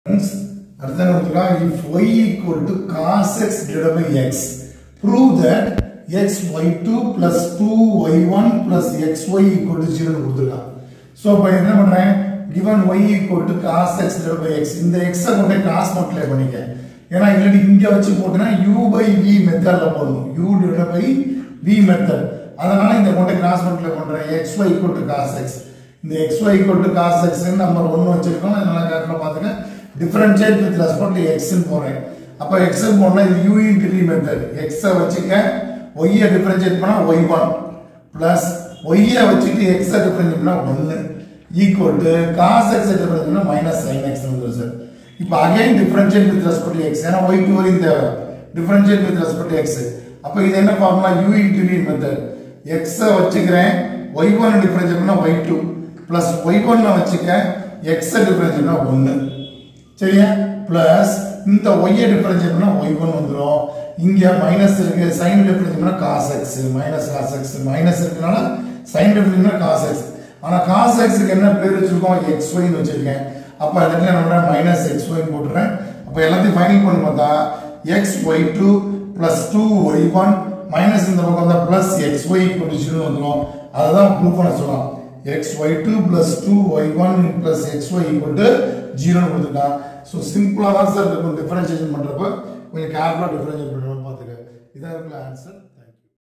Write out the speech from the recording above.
அடுத்த கொடுத்துருக்கா if y equal to cos x divided by x prove that x y2 plus 2y1 plus xy equal to 0 கொடுத்துருக்கான் so இப்போ என்ன பண்ணுறேன் given y equal to cos x divided by x இந்த x கொண்டு cos multiply பண்ணிக்க ஏன்னா இல்லாட்டி இங்கே வச்சு போட்டுனா u by v மெத்தடில் போடணும் u divided by v method அதனால இந்த கொண்டு கிராஸ் மல்டிப்ளை பண்ணுறேன் x y equal to cos x இந்த x y equal to cos x number ஒன்று வச்சிருக்கோம் அதனால கரெக்டாக பார்த்துங்க டிஃபரன்ஷியேட் வித் ரெஸ்பெக்ட் டு எக்ஸ்ன்னு போடுறேன் அப்போ எக்ஸ்ன்னு போனால் இது யூ இன்டு வி மெத்தட் எக்ஸை வச்சுக்க ஒய்யை டிஃபரன்ஷியேட் பண்ணால் ஒய் ஒன் ப்ளஸ் ஒய்யை வச்சுட்டு எக்ஸை டிஃபரன்ஷியேட் பண்ணால் ஒன்று ஈக்குவல் டு காஸ் எக்ஸை டிஃபரன்ஷியேட் பண்ணால் மைனஸ் சைன் எக்ஸ் வந்துடும் சார் இப்போ again differentiate with respect to x ஏன்னா ஒய் டூ வரையும் தேவை differentiate with respect to x அப்போ இது என்ன formula u into v method எக்ஸை வச்சுக்கிறேன் ஒய் ஒன் டிஃபரன்ஷியேட் பண்ணால் ஒய் டூ ப்ளஸ் ஒய் ஒன்னை வச்சுக்க எக்ஸை டிஃபரன்ஷியேட் பண்ணால் ஒன்று சரியா பிளஸ் இந்த ஒய்யை டிஃபரன்ஷியேட் பண்ணா ஒய் ஒன் வந்துடும் இங்க மைனஸ் இருக்கு சைன் டிஃபரன்ஷியேட் பண்ணா cos x minus cos x minus இருக்கனால சைன் டிஃபரன்ஷியேட் பண்ணா காஸ் எக்ஸ் ஆனா காஸ் எக்ஸ்க்கு என்ன பேர் வச்சிருக்கோம் எக்ஸ் ஒய்னு வச்சிருக்கேன் அப்ப அதுக்கு என்ன பண்றேன் மைனஸ் எக்ஸ் ஒய் போட்டுறேன் அப்ப எல்லாத்தையும் ஃபைனல் பண்ணி பார்த்தா x y two plus two y one minus இந்த பக்கம் வந்தா பிளஸ் எக்ஸ் ஒய் பொசிஷன் வந்துடும் அதுதான் ப்ரூஃப் பண்ண சொல்லலாம் x y two plus two y one plus x y equal to ஜீரோன்னு கொடுத்துருக்கான் ஸோ சிம்பிளாக தான் சார் இருக்கும் டிஃபரன்ஷியேஷன் பண்ணுறப்ப கொஞ்சம் கேர்ஃபுல்லாக டிஃபரன்ஷியேட் பண்ணணும் பார்த்துக்க இதான் இருக்குல்ல ஆன்சர்